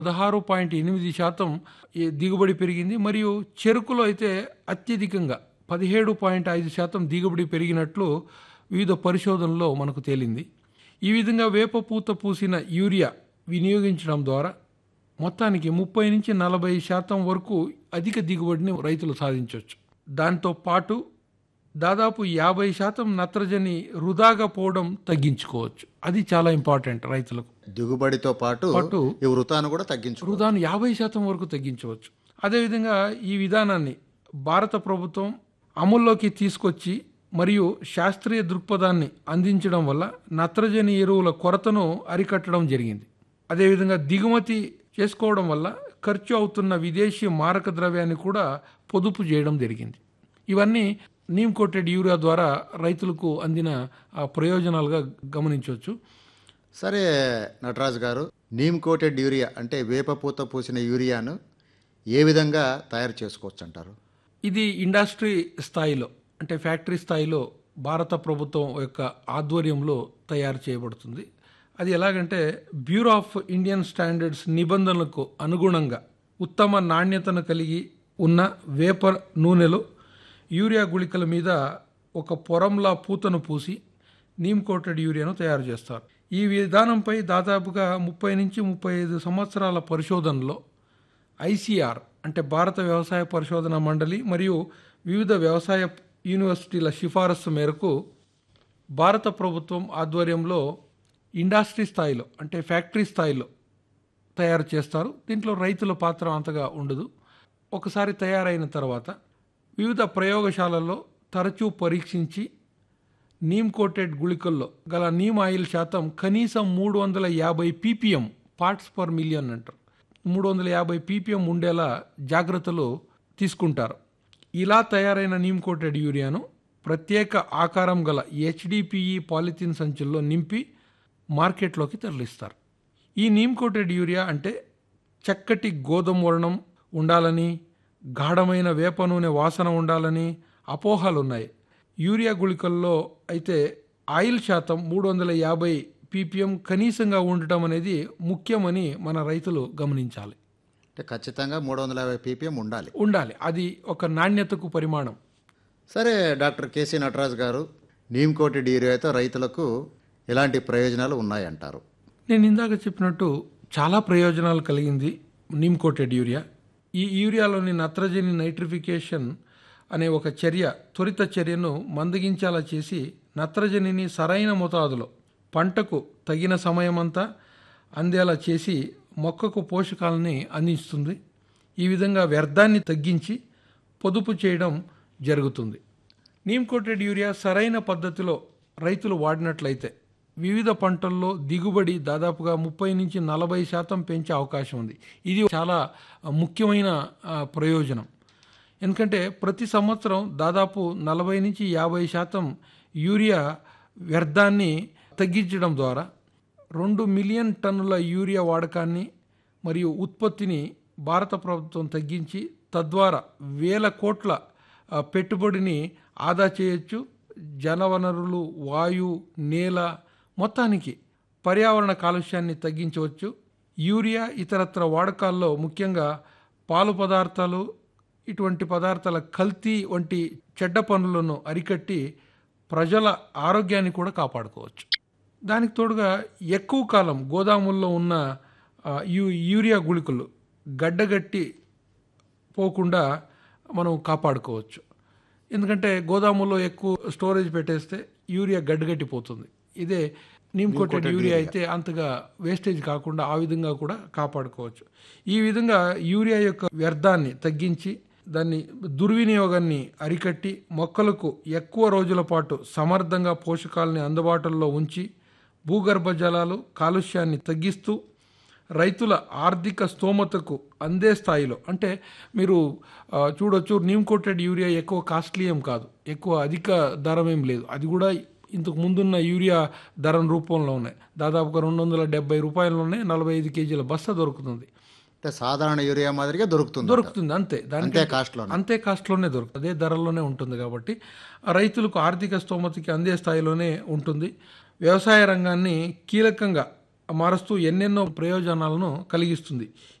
పదహారు పాయింట్ ఎనిమిది శాతం ఈ దిగుబడి పెరిగింది మరియు చెరుకులో అయితే అత్యధికంగా పదిహేడు పాయింట్ ఐదు శాతం దిగుబడి పెరిగినట్లు వివిధ పరిశోధనలో మనకు తేలింది ఈ విధంగా వేప పూత పూసిన యూరియా వినియోగించడం ద్వారా మొత్తానికి ముప్పై నుంచి నలభై శాతం వరకు అధిక దిగుబడిని రైతులు సాధించవచ్చు దాంతో పాటు దాదాపు యాభై శాతం నత్రజని వృధాగా పోవడం తగ్గించుకోవచ్చు అది చాలా ఇంపార్టెంట్ రైతులకు దిగుబడితో పాటు పాటు ఈ వృతాను కూడా తగ్గించు వృధాను యాభై శాతం వరకు తగ్గించవచ్చు అదేవిధంగా ఈ విధానాన్ని భారత ప్రభుత్వం అమల్లోకి తీసుకొచ్చి మరియు శాస్త్రీయ దృక్పథాన్ని అందించడం వల్ల నత్రజని ఎరువుల కొరతను అరికట్టడం జరిగింది అదేవిధంగా దిగుమతి చేసుకోవడం వల్ల ఖర్చు అవుతున్న విదేశీ మారక ద్రవ్యాన్ని కూడా పొదుపు చేయడం జరిగింది ఇవన్నీ నీమ్ కోటెడ్ యూరియా ద్వారా రైతులకు అందిన ఆ, ప్రయోజనాలుగా గమనించవచ్చు సరే నటరాజు గారు నీమ్ కోటెడ్ యూరియా అంటే వేప పూత పూసిన యూరియాను ఏ విధంగా తయారు చేసుకోవచ్చు అంటారు ఇది ఇండస్ట్రీ స్థాయిలో అంటే ఫ్యాక్టరీ స్థాయిలో భారత ప్రభుత్వం యొక్క ఆధ్వర్యంలో తయారు చేయబడుతుంది అది ఎలాగంటే బ్యూరో ఆఫ్ ఇండియన్ స్టాండర్డ్స్ నిబంధనలకు అనుగుణంగా ఉత్తమ నాణ్యతను కలిగి ఉన్న వేప నూనెలో యూరియా గుళికల మీద ఒక పొరంలా పూతను పూసి నీమ్ కోటెడ్ యూరియాను తయారు చేస్తారు ఈ విధానంపై దాదాపుగా ముప్పై నుంచి ముప్పై ఐదు సంవత్సరాల పరిశోధనలో ఐసిఆర్ అంటే భారత వ్యవసాయ పరిశోధన మండలి మరియు వివిధ వ్యవసాయ యూనివర్సిటీల సిఫారసు మేరకు భారత ప్రభుత్వం ఆధ్వర్యంలో ఇండస్ట్రీ స్థాయిలో అంటే ఫ్యాక్టరీ స్థాయిలో తయారు చేస్తారు దీంట్లో రైతుల పాత్ర అంతగా ఉండదు ఒకసారి తయారైన తర్వాత వివిధ ప్రయోగశాలల్లో తరచూ పరీక్షించి నీమ్ కోటెడ్ గుళికల్లో గల నీమ్ ఆయిల్ శాతం కనీసం మూడు వందల యాభై పీపీఎం పార్ట్స్ పర్ మిలియన్ అంటారు మూడు వందల యాభై పీపీఎం ఉండేలా జాగ్రత్తలు తీసుకుంటారు ఇలా తయారైన నీమ్ కోటెడ్ యూరియాను ప్రత్యేక ఆకారం గల హెచ్డిపిఈ పాలిథిన్ సంచుల్లో నింపి మార్కెట్లోకి తరలిస్తారు ఈ నీమ్ కోటెడ్ యూరియా అంటే చక్కటి గోధుమ వర్ణం ఉండాలని గాఢమైన వేప నూనె వాసన ఉండాలని అపోహలు ఉన్నాయి యూరియా గుళికల్లో అయితే ఆయిల్ శాతం మూడు వందల యాభై పీపీఎం కనీసంగా ఉండటం అనేది ముఖ్యమని మన రైతులు గమనించాలి అంటే ఖచ్చితంగా మూడు వందల యాభై పీపీఎం ఉండాలి ఉండాలి అది ఒక నాణ్యతకు పరిమాణం సరే డాక్టర్ కేసీ నటరాజు గారు నీమ్ కోటెడ్ యూరియాతో రైతులకు ఎలాంటి ప్రయోజనాలు ఉన్నాయంటారు నేను ఇందాక చెప్పినట్టు చాలా ప్రయోజనాలు కలిగింది నీమ్ కోటెడ్ యూరియా ఈ యూరియాలోని నత్రజని నైట్రిఫికేషన్ అనే ఒక చర్య త్వరిత చర్యను మందగించేలా చేసి నత్రజనిని సరైన మోతాదులో పంటకు తగిన సమయమంతా అందేలా చేసి మొక్కకు పోషకాలని అందిస్తుంది ఈ విధంగా వ్యర్థాన్ని తగ్గించి పొదుపు చేయడం జరుగుతుంది నీమ్ కోటెడ్ యూరియా సరైన పద్ధతిలో రైతులు వాడినట్లయితే వివిధ పంటల్లో దిగుబడి దాదాపుగా ముప్పై నుంచి నలభై శాతం పెంచే అవకాశం ఉంది ఇది చాలా ముఖ్యమైన ఆ, ప్రయోజనం ఎందుకంటే ప్రతి సంవత్సరం దాదాపు నలభై నుంచి యాభై శాతం యూరియా వ్యర్థాన్ని తగ్గించడం ద్వారా రెండు మిలియన్ టన్నుల యూరియా వాడకాన్ని మరియు ఉత్పత్తిని భారత ప్రభుత్వం తగ్గించి తద్వారా వేల కోట్ల ఆ, పెట్టుబడిని ఆదా చేయొచ్చు జనవనరులు వాయు నేల మొత్తానికి పర్యావరణ కాలుష్యాన్ని తగ్గించవచ్చు యూరియా ఇతరత్ర వాడకాల్లో ముఖ్యంగా పాలు పదార్థాలు ఇటువంటి పదార్థాల కల్తీ వంటి చెడ్డ పనులను అరికట్టి ప్రజల ఆరోగ్యాన్ని కూడా కాపాడుకోవచ్చు దానికి తోడుగా ఎక్కువ కాలం గోదాముల్లో ఉన్న ఆ, యూ యూరియా గుళికలు గడ్డగట్టి పోకుండా మనం కాపాడుకోవచ్చు ఎందుకంటే గోదాములో ఎక్కువ స్టోరేజ్ పెట్టేస్తే యూరియా గడ్డగట్టిపోతుంది ఇదే నీమ్ కోటెడ్ యూరియా అయితే అంతగా వేస్టేజ్ కాకుండా ఆ విధంగా కూడా కాపాడుకోవచ్చు ఈ విధంగా యూరియా యొక్క వ్యర్థాన్ని తగ్గించి దాన్ని దుర్వినియోగాన్ని అరికట్టి మొక్కలకు ఎక్కువ రోజుల పాటు సమర్థంగా పోషకాలని అందుబాటులో ఉంచి భూగర్భ జలాలు కాలుష్యాన్ని తగ్గిస్తూ రైతుల ఆర్థిక స్తోమతకు అందే స్థాయిలో అంటే మీరు ఆ, చూడొచ్చు నీమ్ కోటెడ్ యూరియా ఎక్కువ కాస్ట్లీ ఏం కాదు ఎక్కువ అధిక ధరం ఏం లేదు అది కూడా ఇంతకు ముందున్న యూరియా ధరం రూపంలో ఉన్నాయి దాదాపుగా రెండు వందల డెబ్బై రూపాయలలోనే నలభై ఐదు కేజీల బస్తా దొరుకుతుంది అంటే సాధారణ యూరియా మాదిరిగా దొరుకుతుంది దొరుకుతుంది అంతే దానికి అంతే కాస్ట్లో అంతే కాస్ట్లోనే దొరుకుతుంది అదే ధరల్లోనే ఉంటుంది కాబట్టి ఆ రైతులకు ఆర్థిక స్తోమతకి అందే స్థాయిలోనే ఉంటుంది వ్యవసాయ రంగాన్ని కీలకంగా మారుస్తూ ఎన్నెన్నో ప్రయోజనాలను కలిగిస్తుంది